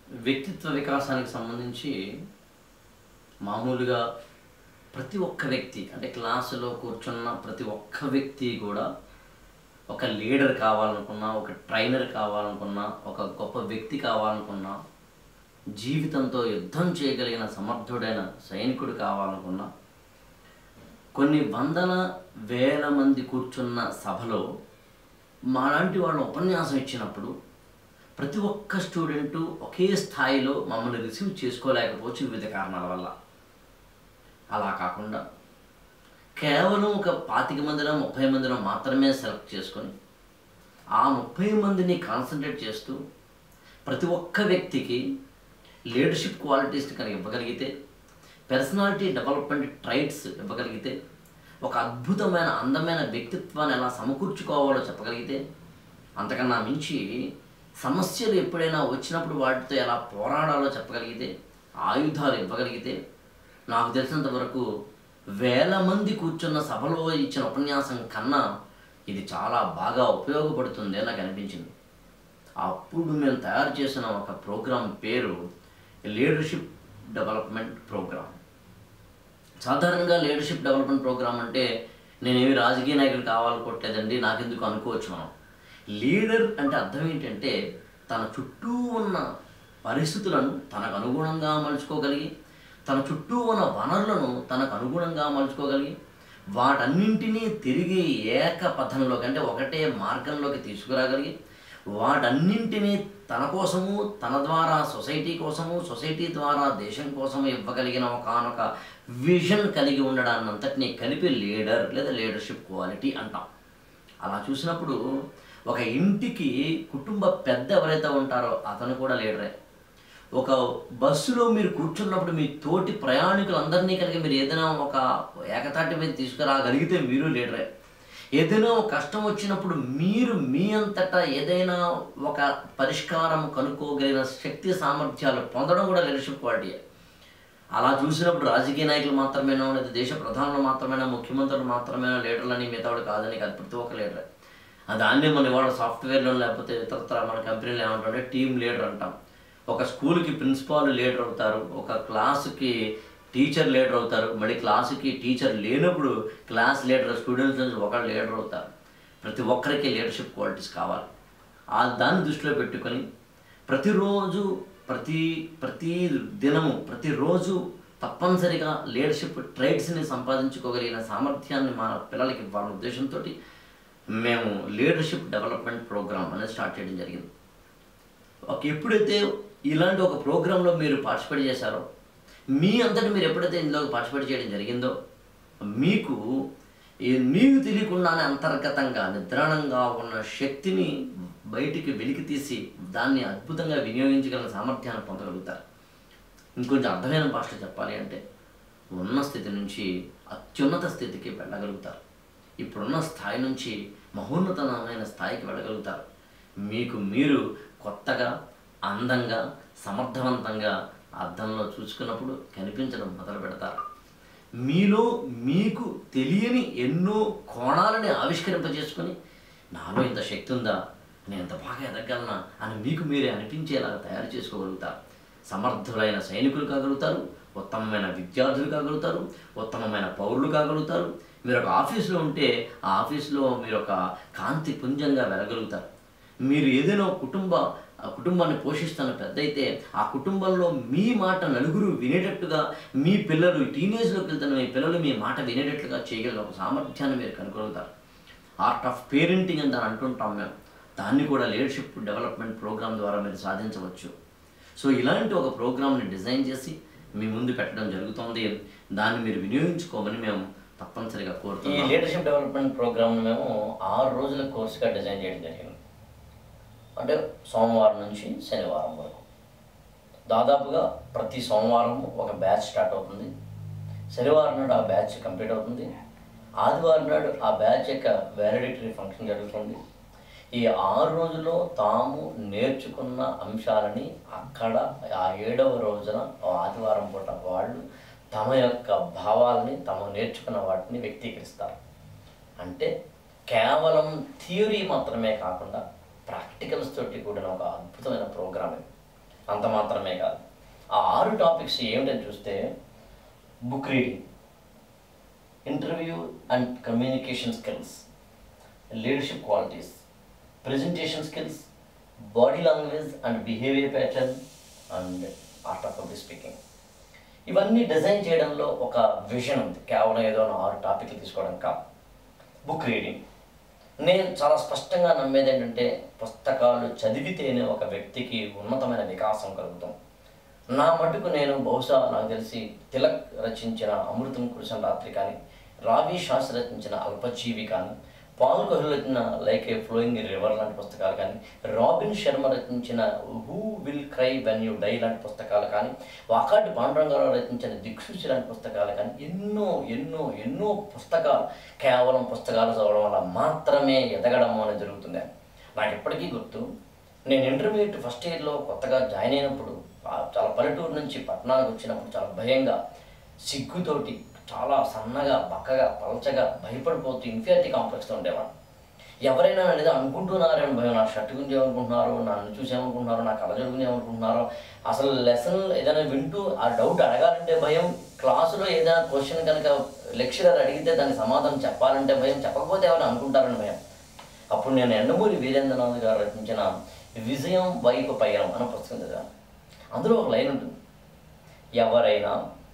వ్యక్తిత్వ వికాసానికి సంబంధించి మామూలుగా ప్రతి ఒక్క వ్యక్తి అంటే క్లాసులో కూర్చున్న ప్రతి ఒక్క వ్యక్తి కూడా ఒక లీడర్ కావాలనుకున్నా ఒక ట్రైనర్ కావాలనుకున్నా ఒక గొప్ప వ్యక్తి కావాలనుకున్నా జీవితంతో యుద్ధం చేయగలిగిన సమర్థుడైన సైనికుడు కావాలనుకున్నా కొన్ని వందల వేల మంది కూర్చున్న సభలో మాలాంటి వాళ్ళు ఉపన్యాసం ఇచ్చినప్పుడు ప్రతి ఒక్క స్టూడెంటు ఒకే స్థాయిలో మమ్మల్ని రిసీవ్ చేసుకోలేకపోవచ్చు వివిధ కారణాల వల్ల అలా కాకుండా కేవలం ఒక పాతిక మందిలో ముప్పై మందిలో మాత్రమే సెలెక్ట్ చేసుకొని ఆ ముప్పై మందిని కాన్సన్ట్రేట్ చేస్తూ ప్రతి ఒక్క వ్యక్తికి లీడర్షిప్ క్వాలిటీస్ని కనుక ఇవ్వగలిగితే పర్సనాలిటీ డెవలప్మెంట్ ట్రైట్స్ ఇవ్వగలిగితే ఒక అద్భుతమైన అందమైన వ్యక్తిత్వాన్ని ఎలా సమకూర్చుకోవాలో చెప్పగలిగితే అంతకన్నా మించి సమస్యలు ఎప్పుడైనా వచ్చినప్పుడు వాటితో ఎలా పోరాడాలో చెప్పగలిగితే ఆయుధాలు ఇవ్వగలిగితే నాకు తెలిసినంత వరకు వేల మంది కూర్చున్న సభలో ఇచ్చిన ఉపన్యాసం కన్నా ఇది చాలా బాగా ఉపయోగపడుతుంది అని నాకు అనిపించింది అప్పుడు మేము తయారు చేసిన ఒక ప్రోగ్రాం పేరు లీడర్షిప్ డెవలప్మెంట్ ప్రోగ్రామ్ సాధారణంగా లీడర్షిప్ డెవలప్మెంట్ ప్రోగ్రామ్ అంటే నేనేమి రాజకీయ నాయకుడు కావాలనుకోవట్లేదండి నాకెందుకు అనుకోవచ్చు మనం లీడర్ అంటే అర్థం ఏంటంటే తన చుట్టూ ఉన్న పరిస్థితులను తనకు అనుగుణంగా మలుచుకోగలిగి తన చుట్టూ ఉన్న వనరులను తనకు అనుగుణంగా మలుచుకోగలిగి వాటన్నింటినీ తిరిగి ఏక పథంలోకి అంటే ఒకటే మార్గంలోకి తీసుకురాగలిగి వాటన్నింటినీ తన కోసము తన ద్వారా సొసైటీ కోసము సొసైటీ ద్వారా దేశం కోసము ఇవ్వగలిగిన ఒకనొక విజన్ కలిగి ఉండడాన్ని అంతటినీ కలిపి లీడర్ లేదా లీడర్షిప్ క్వాలిటీ అంటాం అలా చూసినప్పుడు ఒక ఇంటికి కుటుంబ పెద్ద ఎవరైతే ఉంటారో అతను కూడా లీడరే ఒక బస్సులో మీరు కూర్చున్నప్పుడు మీ తోటి ప్రయాణికులందరినీ కనుక మీరు ఏదైనా ఒక ఏకతాటి మీద తీసుకురాగలిగితే మీరు లీడరే ఏదైనా ఒక కష్టం వచ్చినప్పుడు మీరు మీ అంతటా ఏదైనా ఒక పరిష్కారం కనుక్కోగలిగిన శక్తి సామర్థ్యాలు పొందడం కూడా లీడర్షిప్ క్వాలిటీ అలా చూసినప్పుడు రాజకీయ నాయకులు మాత్రమేనో లేదా దేశ ప్రధానులు మాత్రమేనా ముఖ్యమంత్రులు మాత్రమేనా లీడర్లని మిగతా వాళ్ళు కాదని కాదు ప్రతి ఒక్క లీడరే దాన్నే మన ఇవాళ సాఫ్ట్వేర్లో లేకపోతే ఇతరత్ర మన కంపెనీలో ఏమంటారంటే టీమ్ లీడర్ అంటాం ఒక స్కూల్కి ప్రిన్సిపాల్ లీడర్ అవుతారు ఒక క్లాసుకి టీచర్ లీడర్ అవుతారు మళ్ళీ క్లాసుకి టీచర్ లేనప్పుడు క్లాస్ లీడర్ స్టూడెంట్స్ నుంచి ఒకళ్ళు లీడర్ అవుతారు ప్రతి ఒక్కరికి లీడర్షిప్ క్వాలిటీస్ కావాలి ఆ దాన్ని దృష్టిలో పెట్టుకొని ప్రతిరోజు ప్రతి ప్రతి దినము ప్రతిరోజు తప్పనిసరిగా లీడర్షిప్ ట్రైట్స్ని సంపాదించుకోగలిగిన సామర్థ్యాన్ని మన పిల్లలకి ఇవ్వాలనే ఉద్దేశంతో మేము లీడర్షిప్ డెవలప్మెంట్ ప్రోగ్రామ్ అనేది స్టార్ట్ చేయడం జరిగింది ఒక ఎప్పుడైతే ఇలాంటి ఒక ప్రోగ్రాంలో మీరు పార్టిసిపేట్ చేశారో మీ అంతటి మీరు ఎప్పుడైతే ఇందులో పార్టిసిపేట్ చేయడం జరిగిందో మీకు ఈ- మీకు తెలియకుండానే అంతర్గతంగా నిద్రాణంగా ఉన్న శక్తిని బయటికి వెలికి తీసి దాన్ని అద్భుతంగా వినియోగించగల సామర్థ్యాన్ని పొందగలుగుతారు ఇంకొంచెం అర్థమైన భాషలో చెప్పాలి అంటే ఉన్న స్థితి నుంచి అత్యున్నత స్థితికి వెళ్ళగలుగుతారు ఇప్పుడున్న స్థాయి నుంచి మహోన్నతమైన స్థాయికి వెళ్ళగలుగుతారు మీకు మీరు కొత్తగా అందంగా సమర్థవంతంగా అద్దంలో చూసుకున్నప్పుడు కనిపించడం మొదలు పెడతారు మీలో మీకు తెలియని ఎన్నో కోణాలని ఆవిష్కరింపజేసుకొని నాలో ఇంత శక్తి ఉందా నేను ఇంత బాగా ఎదగలనా అని మీకు మీరే అనిపించేలాగా తయారు చేసుకోగలుగుతారు సమర్థులైన సైనికులు కాగలుగుతారు ఉత్తమమైన విద్యార్థులు కాగలుగుతారు ఉత్తమమైన పౌరులు కాగలుగుతారు మీరు ఒక ఆఫీస్లో ఉంటే ఆ ఆఫీస్లో మీరు ఒక కాంతి పుంజంగా వెళ్ళగలుగుతారు మీరు ఏదైనా ఒక కుటుంబ ఆ కుటుంబాన్ని పోషిస్తున్న పెద్ద అయితే ఆ కుటుంబంలో మీ మాట నలుగురు వినేటట్టుగా మీ పిల్లలు టీనేజ్లోకి వెళ్తున్న మీ పిల్లలు మీ మాట వినేటట్లుగా చేయగలిగిన ఒక సామర్థ్యాన్ని మీరు కనుగొలుగుతారు ఆర్ట్ ఆఫ్ పేరెంటింగ్ అని దాన్ని అంటుంటాం మేము దాన్ని కూడా లీడర్షిప్ డెవలప్మెంట్ ప్రోగ్రామ్ ద్వారా మీరు సాధించవచ్చు సో ఇలాంటి ఒక ప్రోగ్రామ్ని డిజైన్ చేసి మీ ముందు పెట్టడం జరుగుతుంది దాన్ని మీరు వినియోగించుకోమని మేము తప్పనిసరిగా కోరుతున్నాం ఈ లీడర్షిప్ డెవలప్మెంట్ ప్రోగ్రామ్ని మేము ఆరు రోజుల కోర్సుగా డిజైన్ చేయడం జరిగింది అంటే సోమవారం నుంచి శనివారం వరకు దాదాపుగా ప్రతి సోమవారం ఒక బ్యాచ్ స్టార్ట్ అవుతుంది శనివారం నాడు ఆ బ్యాచ్ కంప్లీట్ అవుతుంది ఆదివారం నాడు ఆ బ్యాచ్ యొక్క వ్యాలిడిటరీ ఫంక్షన్ జరుగుతుంది ఈ ఆరు రోజుల్లో తాము నేర్చుకున్న అంశాలని అక్కడ ఆ ఏడవ రోజున ఆ ఆదివారం పూట వాళ్ళు తమ యొక్క భావాలని తాము నేర్చుకున్న వాటిని వ్యక్తీకరిస్తారు అంటే కేవలం థియరీ మాత్రమే కాకుండా ప్రాక్టికల్స్ తోటి కూడిన ఒక అద్భుతమైన ప్రోగ్రామ్ ఇది అంత మాత్రమే కాదు ఆ ఆరు టాపిక్స్ ఏమిటని చూస్తే book reading interview and communication skills leadership qualities presentation skills body language and behaviour pattern and art of public speaking ఇవన్నీ డిజైన్ చేయడంలో ఒక విజన్ ఉంది కేవలం ఏదో ఆరు టాపిక్లు తీసుకోవడం కాదు బుక్ రీడింగ్ నేను చాలా స్పష్టంగా నమ్మేది ఏంటంటే పుస్తకాలు చదివితేనే ఒక వ్యక్తికి ఉన్నతమైన వికాసం కలుగుతాం నా మటుకు నేను బహుశా నాకు తెలిసి తిలక్ రచించిన అమృతం కురిసిన రాత్రి కానీ రావి శాస్త్రి రచించిన అల్పజీవి కానీ పాల్ కోహ్లీ రచించిన లైక్ ఏ ఫ్లోయింగ్ రివర్ లాంటి పుస్తకాలు కానీ రాబిన్ శర్మ రచించిన who will cry when you die లాంటి పుస్తకాలు కానీ వాకాటి పాండురంగారావు రచించిన దిక్సూచి లాంటి పుస్తకాలు కానీ ఎన్నో ఎన్నో ఎన్నో పుస్తకాలు కేవలం పుస్తకాలు చదవడం వల్ల మాత్రమే ఎదగడం అనేది జరుగుతుంది నాకు ఎప్పటికీ గుర్తు నేను ఇంటర్మీడియట్ ఫస్ట్ ఇయర్లో కొత్తగా జాయిన్ అయినప్పుడు ఆ- చాలా పల్లెటూరు నుంచి పట్టణానికి వచ్చినప్పుడు చాలా భయంగా సిగ్గుతోటి చాలా సన్నగా బక్కగా పలచగా భయపడిపోతూ ఇన్ఫియారిటీ కాంప్లెక్స్తో ఉండేవాడు ఎవరైనా అనేది అనుకుంటున్నారని భయం నా షర్ట్ గురించి ఏమనుకుంటున్నారో నన్ను చూసి ఏమనుకుంటున్నారో నా కళ్ళ జరుగుని ఏమనుకుంటున్నారో అసలు లెసన్ ఏదైనా వింటూ ఆ డౌట్ అడగాలంటే భయం క్లాసులో ఏదైనా క్వశ్చన్ కనుక లెక్చరర్ అడిగితే దానికి సమాధానం చెప్పాలంటే భయం చెప్పకపోతే ఎవరైనా అనుకుంటారని భయం అప్పుడు నేను ఎండమూరి వీరేంద్రనాథ్ గారు రచించిన విజయం వైపు పయనం అనే పుస్తకం చదివాను అందులో ఒక లైన్ ఉంటుంది ఎవరైనా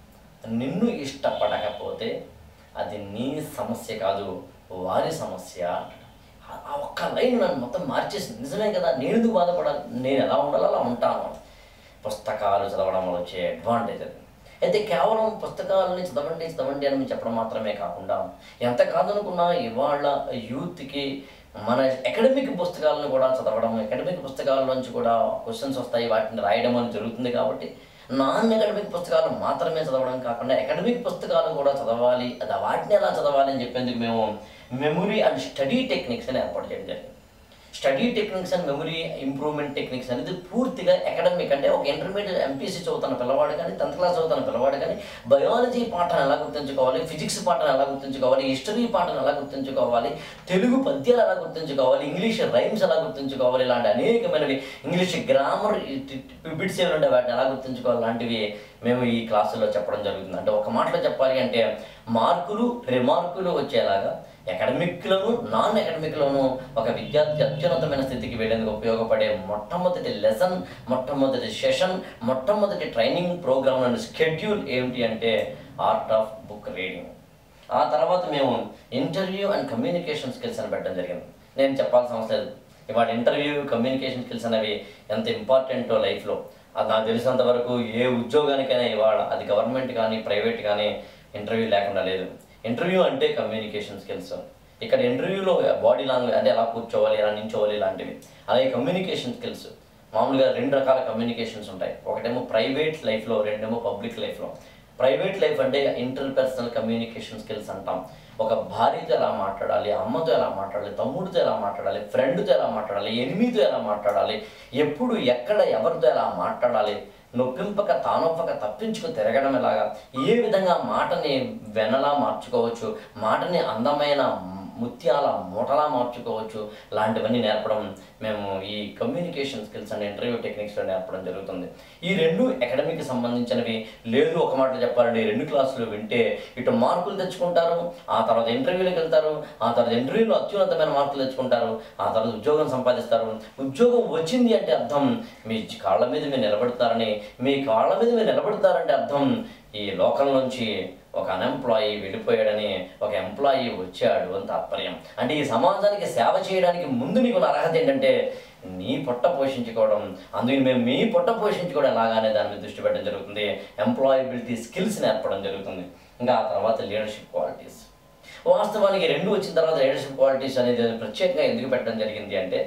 నిన్ను ఇష్టపడకపోతే అది నీ సమస్య కాదు వారి సమస్య అంటాడు. ఆ- ఆ ఒక్క లైన్ నన్ను మొత్తం మార్చేసింది నిజమే కదా నేను ఎందుకు బాధపడాలి నేను ఎలా ఉండాలో అలా ఉంటాను పుస్తకాలు చదవడం వల్ల వచ్చే అడ్వాంటేజ్ అది అయితే కేవలం పుస్తకాలని చదవండి చదవండి అని చెప్పడం మాత్రమే కాకుండా ఎంత కాదనుకున్నా ఇవాళ యూత్కి మన అకాడమిక్ పుస్తకాలను కూడా చదవడం అకాడమిక్ పుస్తకాల నుంచి కూడా క్వశ్చన్స్ వస్తాయి వాటిని రాయడం అని జరుగుతుంది కాబట్టి నాన్ అకాడమిక్ పుస్తకాలు మాత్రమే చదవడం కాకుండా అకాడమిక్ పుస్తకాలు కూడా చదవాలి అది వాటిని ఎలా చదవాలి అని చెప్పేందుకు మేము మెమొరీ అండ్ స్టడీ టెక్నిక్స్ అని ఏర్పాటు చేయడం జరిగింది study techniques and memory improvement techniques అనేది పూర్తిగా అకాడమిక్ అంటే ఒక ఇంటర్మీడియట్ ఎంపీసీ చదువుతున్న పిల్లవాడు కానీ టెన్త్ క్లాస్ చదువుతున్న పిల్లవాడు కానీ బయాలజీ పాఠాన్ని ఎలా గుర్తుంచుకోవాలి ఫిజిక్స్ పాఠాన్ని ఎలా గుర్తుంచుకోవాలి హిస్టరీ పాఠాన్ని ఎలా గుర్తుంచుకోవాలి తెలుగు పద్యాలు ఎలా గుర్తుంచుకోవాలి ఇంగ్లీష్ రైమ్స్ ఎలా గుర్తుంచుకోవాలి ఇలాంటి అనేకమైనవి ఇంగ్లీష్ గ్రామర్ బిట్స్ ఏమి ఉంటే వాటిని ఎలా గుర్తుంచుకోవాలి లాంటివి మేము ఈ క్లాసులో చెప్పడం జరుగుతుంది అంటే ఒక మాటలో చెప్పాలి అంటే మార్కులు రిమార్కులు వచ్చేలాగా అకాడమిక్లోను నాన్ అకాడమిక్లోను ఒక విద్యార్థి అత్యున్నతమైన స్థితికి వెళ్ళేందుకు ఉపయోగపడే మొట్టమొదటి లెసన్ మొట్టమొదటి సెషన్ మొట్టమొదటి ట్రైనింగ్ ప్రోగ్రామ్ అండ్ స్కెడ్యూల్ ఏమిటి అంటే ఆర్ట్ ఆఫ్ బుక్ రీడింగ్ ఆ తర్వాత మేము ఇంటర్వ్యూ అండ్ కమ్యూనికేషన్ స్కిల్స్ అని పెట్టడం జరిగింది నేను చెప్పాల్సిన అవసరం లేదు ఇవాళ ఇంటర్వ్యూ కమ్యూనికేషన్ స్కిల్స్ అనేవి ఎంత ఇంపార్టెంటో లైఫ్లో అది నాకు తెలిసినంత వరకు ఏ ఉద్యోగానికైనా ఇవాళ అది గవర్నమెంట్ కానీ ప్రైవేట్ కానీ ఇంటర్వ్యూ లేకుండా లేదు ఇంటర్వ్యూ అంటే కమ్యూనికేషన్ స్కిల్స్ ఇక్కడ ఇంటర్వ్యూలో బాడీ లాంగ్వేజ్ అంటే ఎలా కూర్చోవాలి ఎలా నించోవాలి ఇలాంటివి అలాగే కమ్యూనికేషన్ స్కిల్స్ మామూలుగా రెండు రకాల కమ్యూనికేషన్స్ ఉంటాయి ఒకటేమో ప్రైవేట్ లైఫ్లో రెండేమో పబ్లిక్ లైఫ్లో ప్రైవేట్ లైఫ్ అంటే ఇంటర్ పర్సనల్ కమ్యూనికేషన్ స్కిల్స్ అంటాం ఒక భార్యతో ఎలా మాట్లాడాలి అమ్మతో ఎలా మాట్లాడాలి తమ్ముడితో ఎలా మాట్లాడాలి ఫ్రెండ్తో ఎలా మాట్లాడాలి ఎనిమితో ఎలా మాట్లాడాలి ఎప్పుడు ఎక్కడ ఎవరితో ఎలా మాట్లాడాలి నొప్పింపక తానొప్పక తప్పించుకు తిరగడం ఎలాగా ఏ విధంగా మాటని వెనలా మార్చుకోవచ్చు మాటని అందమైన ముత్యాల మూటలా మార్చుకోవచ్చు లాంటివన్నీ నేర్పడం మేము ఈ కమ్యూనికేషన్ స్కిల్స్ అండ్ ఇంటర్వ్యూ టెక్నిక్స్లో నేర్పడం జరుగుతుంది ఈ రెండు అకాడమిక్ సంబంధించినవి లేదు ఒక మాట చెప్పాలంటే ఈ రెండు క్లాసులు వింటే ఇటు మార్కులు తెచ్చుకుంటారు ఆ తర్వాత ఇంటర్వ్యూలకు వెళ్తారు ఆ తర్వాత ఇంటర్వ్యూలో అత్యున్నతమైన మార్కులు తెచ్చుకుంటారు ఆ తర్వాత ఉద్యోగం సంపాదిస్తారు ఉద్యోగం వచ్చింది అంటే అర్థం మీ కాళ్ళ మీద మీరు నిలబడతారని మీ కాళ్ళ మీద మీరు నిలబడతారంటే అర్థం ఈ లోకల్ నుంచి ఒక అన్ఎంప్లాయీ వెళ్ళిపోయాడని ఒక ఎంప్లాయీ వచ్చాడు అని తాత్పర్యం అంటే ఈ సమాజానికి సేవ చేయడానికి ముందు నీకు ఉన్న అర్హత ఏంటంటే నీ పొట్ట పోషించుకోవడం అందుకని మేము మీ పొట్ట పోషించుకోవడం ఎలాగానే దాని మీద దృష్టి పెట్టడం జరుగుతుంది ఎంప్లాయబిలిటీ స్కిల్స్ నేర్పడం జరుగుతుంది ఇంకా ఆ తర్వాత లీడర్షిప్ క్వాలిటీస్ వాస్తవానికి రెండు వచ్చిన తర్వాత లీడర్షిప్ క్వాలిటీస్ అనేది ప్రత్యేకంగా ఎందుకు పెట్టడం జరిగింది అంటే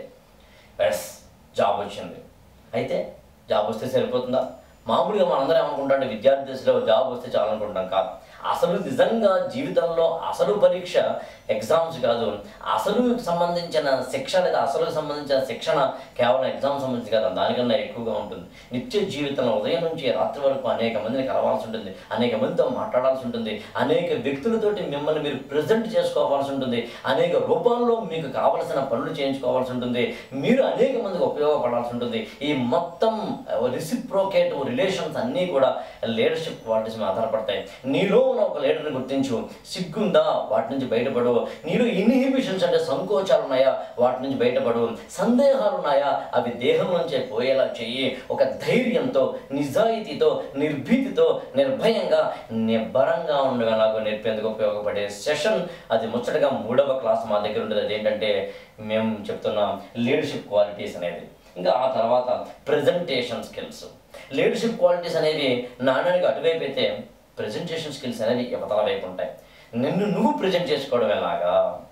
ఎస్ జాబ్ వచ్చింది అయితే జాబ్ వస్తే సరిపోతుందా మామూలుగా మనందరం ఏమనుకుంటాం అంటే విద్యార్థి దశలో జాబ్ వస్తే చాలు అనుకుంటాం కాదు అసలు నిజంగా జీవితంలో అసలు పరీక్ష ఎగ్జామ్స్ కాదు అసలు సంబంధించిన శిక్ష లేదా అసలు సంబంధించిన శిక్షణ కేవలం ఎగ్జామ్ సంబంధించి కాదు దానికన్నా ఎక్కువగా ఉంటుంది నిత్య జీవితంలో ఉదయం నుంచి రాత్రి వరకు అనేక మందిని కలవాల్సి ఉంటుంది అనేక మందితో మాట్లాడాల్సి ఉంటుంది అనేక వ్యక్తులతోటి మిమ్మల్ని మీరు ప్రజెంట్ చేసుకోవాల్సి ఉంటుంది అనేక రూపాల్లో మీకు కావలసిన పనులు చేయించుకోవాల్సి ఉంటుంది మీరు అనేక మందికి ఉపయోగపడాల్సి ఉంటుంది ఈ మొత్తం రిసిప్రోకేట్ రిలేషన్స్ అన్నీ కూడా లీడర్షిప్ క్వాలిటీస్ మీద ఆధారపడతాయి నీలో ఉన్న ఒక లీడర్ని గుర్తించు సిగ్గుందా వాటి నుంచి బయటపడు నీలో ఇన్హిబిషన్స్ అంటే సంకోచాలు ఉన్నాయా వాటి నుంచి బయటపడు సందేహాలు ఉన్నాయా అవి దేహం నుంచే పోయేలా చెయ్యి ఒక ధైర్యంతో నిజాయితీతో నిర్భీతితో నిర్భయంగా నిబ్బరంగా ఉండేలాగా నేర్పేందుకు ఉపయోగపడే సెషన్ అది ముచ్చటగా మూడవ క్లాస్ మా దగ్గర ఉండేది అదేంటంటే మేము చెప్తున్నాం లీడర్షిప్ క్వాలిటీస్ అనేది ఇంకా ఆ తర్వాత ప్రజెంటేషన్ స్కిల్స్ లీడర్షిప్ క్వాలిటీస్ అనేవి నాణ్యానికి అటువైపు అయితే ప్రజెంటేషన్ స్కిల్స్ అనేవి యువతల వైపు ఉంటాయి నిన్ను నువ్వు ప్రజెంట్ చేసుకోవడం ఎలాగా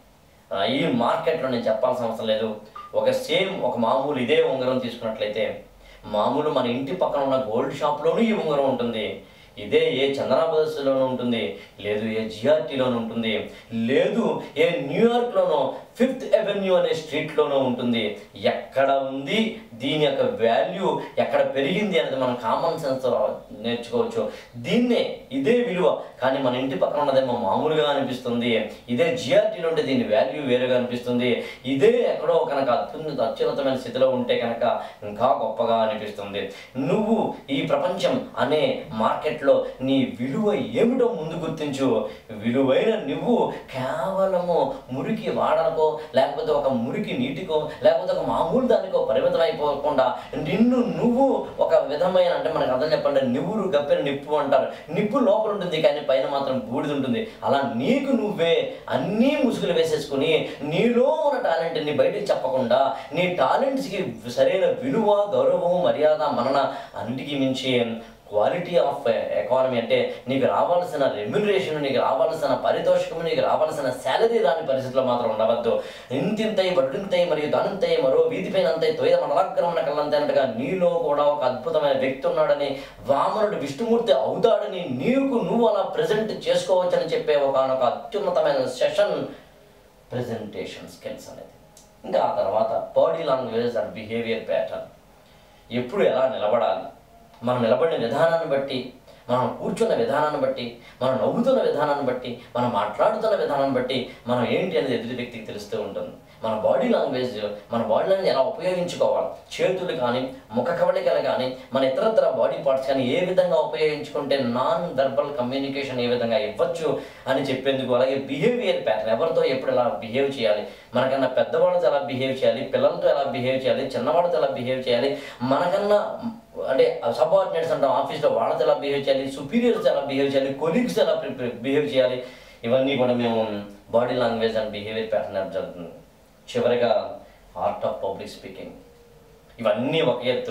ఆ, ఈ మార్కెట్లో నేను చెప్పాల్సిన అవసరం లేదు ఒక సేమ్ ఒక మామూలు ఇదే ఉంగరం తీసుకున్నట్లయితే మామూలు మన ఇంటి పక్కన ఉన్న గోల్డ్ షాప్లోనూ ఈ ఉంగరం ఉంటుంది ఇదే ఏ చందనా బ్రదర్స్లోనూ ఉంటుంది లేదు ఏ జిఆర్టీలోనూ ఉంటుంది లేదు ఏ న్యూయార్క్లోనో ఫిఫ్త్ అవెన్యూ అనే స్ట్రీట్లోనూ ఉంటుంది ఎక్కడ ఉంది దీని యొక్క వాల్యూ ఎక్కడ పెరిగింది అనేది మనం కామన్ సెన్స్ నేర్చుకోవచ్చు దీన్నే ఇదే విలువ కానీ మన ఇంటి పక్కన ఉన్నదేమో మామూలుగా అనిపిస్తుంది ఇదే జిఆర్టీలో ఉంటే దీని వాల్యూ వేరుగా అనిపిస్తుంది ఇదే ఎక్కడో కనుక అత్యున్నత అత్యున్నతమైన స్థితిలో ఉంటే కనుక ఇంకా గొప్పగా అనిపిస్తుంది నువ్వు ఈ ప్రపంచం అనే మార్కెట్లో నీ విలువ ఏమిటో ముందు గుర్తించు విలువైన నువ్వు కేవలము మురికి వాడలకో లేకపోతే ఒక మురికి నీటికో లేకపోతే ఒక మామూలు దానికో పరిమితం అయిపోకుండా నిన్ను నువ్వు ఒక విధమైన అంటే మనకు అర్థం చెప్పండి నివ్వురు గప్పెన నిప్పు అంటారు నిప్పు లోపల ఉంటుంది కానీ పైన మాత్రం బూడిద ఉంటుంది అలా నీకు నువ్వే అన్నీ ముసుగులు వేసేసుకుని నీలో ఉన్న టాలెంట్ని బయటికి చెప్పకుండా నీ టాలెంట్స్కి సరైన విలువ గౌరవం మర్యాద మనన అన్నిటికీ మించి క్వాలిటీ ఆఫ్ ఎకానమీ అంటే నీకు రావాల్సిన రెమ్యునరేషన్ నీకు రావాల్సిన పారితోషికం నీకు రావాల్సిన శాలరీ రాని పరిస్థితిలో మాత్రం ఉండవద్దు ఇంతింతై వడ్డింతై మరియు దానింతై మరో వీధిపైన అంతై తొయ్య మనలాగ్రమణ కళ్ళంతే అన్నట్టుగా నీలో కూడా ఒక అద్భుతమైన వ్యక్తి ఉన్నాడని వామనుడు విష్ణుమూర్తి అవుతాడని నీకు నువ్వు అలా ప్రజెంట్ చేసుకోవచ్చని చెప్పే ఒకనొక అత్యున్నతమైన సెషన్ ప్రజెంటేషన్ స్కిల్స్ అనేది ఇంకా ఆ తర్వాత body language and behaviour pattern ఎప్పుడు ఎలా నిలబడాలి మనం నిలబడిన విధానాన్ని బట్టి మనం కూర్చున్న విధానాన్ని బట్టి మనం నవ్వుతున్న విధానాన్ని బట్టి మనం మాట్లాడుతున్న విధానాన్ని బట్టి మనం ఏంటి అనేది ఎదుటి వ్యక్తికి తెలుస్తూ ఉంటుంది మన బాడీ లాంగ్వేజ్ మన బాడీ లాంగ్వేజ్ ఎలా ఉపయోగించుకోవాలి చేతులు కానీ ముఖ కవళికలు కానీ మన ఇతరత్ర బాడీ పార్ట్స్ కానీ ఏ విధంగా ఉపయోగించుకుంటే నాన్ వెర్బల్ కమ్యూనికేషన్ ఏ విధంగా ఇవ్వచ్చు అని చెప్పేందుకు అలాగే బిహేవియర్ ప్యాటర్న్ ఎవరితో ఎప్పుడు ఎలా బిహేవ్ చేయాలి మనకన్నా పెద్దవాళ్ళతో ఎలా బిహేవ్ చేయాలి పిల్లలతో ఎలా బిహేవ్ చేయాలి చిన్నవాళ్ళతో ఎలా బిహేవ్ చేయాలి మనకన్నా అంటే సబార్డినేట్స్ అంటాం ఆఫీస్లో వాళ్ళతో ఎలా బిహేవ్ చేయాలి సుపీరియర్స్ ఎలా బిహేవ్ చేయాలి కొలీగ్స్ ఎలా బిహేవ్ చేయాలి ఇవన్నీ కూడా మేము body language and behaviour pattern జరుగుతుంది చివరిగా ఆర్ట్ ఆఫ్ పబ్లిక్ స్పీకింగ్ ఇవన్నీ ఒక ఎత్తు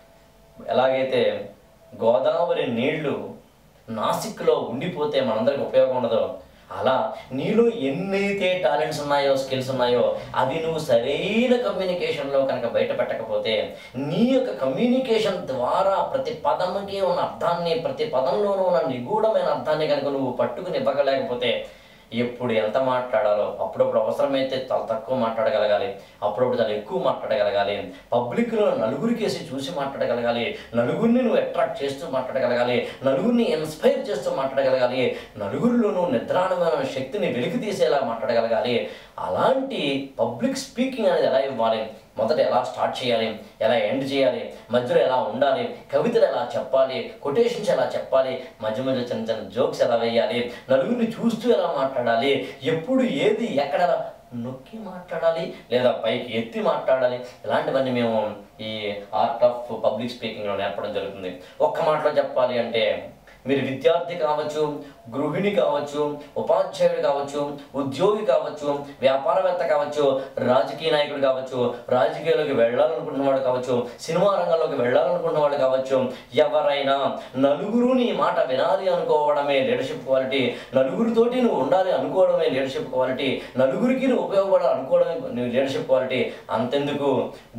ఎలాగైతే గోదావరి నీళ్లు నాసిక్లో ఉండిపోతే మనందరికి ఉపయోగం ఉండదో అలా నీలో ఎన్నైతే టాలెంట్స్ ఉన్నాయో స్కిల్స్ ఉన్నాయో అవి నువ్వు సరైన కమ్యూనికేషన్లో కనుక బయట పెట్టకపోతే నీ యొక్క కమ్యూనికేషన్ ద్వారా ప్రతి పదముకి ఉన్న అర్థాన్ని ప్రతి పదంలోనూ ఉన్న నిగూఢమైన అర్థాన్ని కనుక నువ్వు పట్టుకుని ఇవ్వగలేకపోతే ఎప్పుడు ఎంత మాట్లాడాలో అప్పుడప్పుడు అవసరమైతే చాలా తక్కువ మాట్లాడగలగాలి అప్పుడప్పుడు చాలా ఎక్కువ మాట్లాడగలగాలి పబ్లిక్లో నలుగురికేసి చూసి మాట్లాడగలగాలి నలుగురిని నువ్వు అట్రాక్ట్ చేస్తూ మాట్లాడగలగాలి నలుగురిని ఇన్స్పైర్ చేస్తూ మాట్లాడగలగాలి నలుగురిలోనూ నిద్రాణమైన శక్తిని వెలికి తీసేలా మాట్లాడగలగాలి అలాంటి పబ్లిక్ స్పీకింగ్ అనేది ఎలా ఇవ్వాలి మొదట ఎలా స్టార్ట్ చేయాలి ఎలా ఎండ్ చేయాలి మధ్యలో ఎలా ఉండాలి కవితలు ఎలా చెప్పాలి కొటేషన్స్ ఎలా చెప్పాలి మధ్య మధ్య చిన్న చిన్న జోక్స్ ఎలా వేయాలి నలుగురిని చూస్తూ ఎలా మాట్లాడాలి ఎప్పుడు ఏది ఎక్కడ ఎలా నొక్కి మాట్లాడాలి లేదా పైకి ఎత్తి మాట్లాడాలి ఇలాంటివన్నీ మేము ఈ ఆర్ట్ ఆఫ్ పబ్లిక్ స్పీకింగ్లో నేర్పడం జరుగుతుంది ఒక్క మాటలో చెప్పాలి అంటే మీరు విద్యార్థి కావచ్చు గృహిణి కావచ్చు ఉపాధ్యాయుడు కావచ్చు ఉద్యోగి కావచ్చు వ్యాపారవేత్త కావచ్చు రాజకీయ నాయకుడు కావచ్చు రాజకీయాల్లోకి వెళ్ళాలనుకున్నవాడు కావచ్చు సినిమా రంగంలోకి వెళ్ళాలనుకున్నవాడు కావచ్చు ఎవరైనా నలుగురు నీ మాట వినాలి అనుకోవడమే లీడర్షిప్ క్వాలిటీ నలుగురితోటి నువ్వు ఉండాలి అనుకోవడమే లీడర్షిప్ క్వాలిటీ నలుగురికి నువ్వు ఉపయోగపడాలి అనుకోవడమే లీడర్షిప్ క్వాలిటీ అంతెందుకు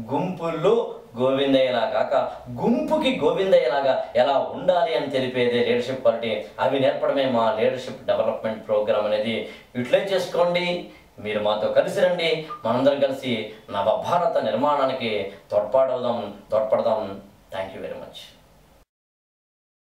గుంపుల్లో గోవిందయ్యలా కాక గుంపుకి గోవిందయ్యలాగా ఎలా ఉండాలి అని తెలిపేదే లీడర్షిప్ క్వాలిటీ అవి నేర్పడమే మా లీడర్షిప్ డెవలప్మెంట్ ప్రోగ్రామ్ అనేది యూటిలైజ్ చేసుకోండి మీరు మాతో కలిసి రండి మనందరం కలిసి నవభారత నిర్మాణానికి తోడ్పాడవుదాం తోడ్పడదాం థ్యాంక్ యూ వెరీ మచ్